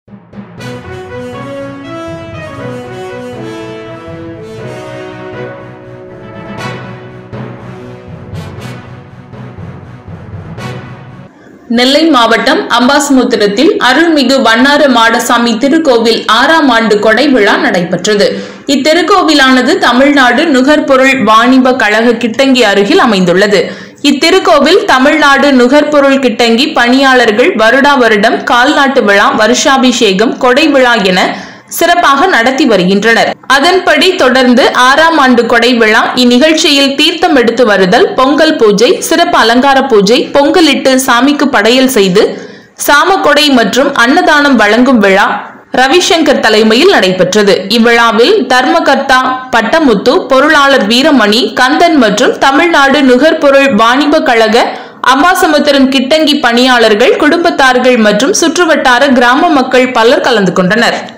நெல்லை மாவட்டம் அம்பாசமுத்திரத்தில் அருள்மிகு வண்ணார மாடசாமி திருக்கோவில் ஆறாம் ஆண்டு கொடை விழா நடைபெற்றது இத்திருக்கோவிலானது தமிழ்நாடு நுகர்பொருள் வாணிப கழக கிட்டங்கி அருகில் அமைந்துள்ளது இத்திருக்கோவில் தமிழ்நாடு நுகர்பொருள் கிட்டங்கி பணியாளர்கள் வருடா வருடம் கால்நாட்டு விழா வருஷாபிஷேகம் கொடை விழா என சிறப்பாக நடத்தி வருகின்றனர் அதன்படி தொடர்ந்து ஆறாம் ஆண்டு கொடை விழா இந்நிகழ்ச்சியில் தீர்த்தம் எடுத்து வருதல் பொங்கல் பூஜை சிறப்பு அலங்கார பூஜை பொங்கலிட்டு சாமிக்கு படையல் செய்து சாமக்கொடை மற்றும் அன்னதானம் வழங்கும் விழா ரவிசங்கர் தலைமையில் நடைபெற்றது இவ்விழாவில் தர்மகர்த்தா பட்டமுத்து பொருளாளர் வீரமணி கந்தன் மற்றும் தமிழ்நாடு நுகர்பொருள் வாணிப கழக அம்பாசமுத்திரம் கிட்டங்கி பணியாளர்கள் குடும்பத்தார்கள் மற்றும் சுற்றுவட்டார கிராம மக்கள் பலர் கலந்து கொண்டனர்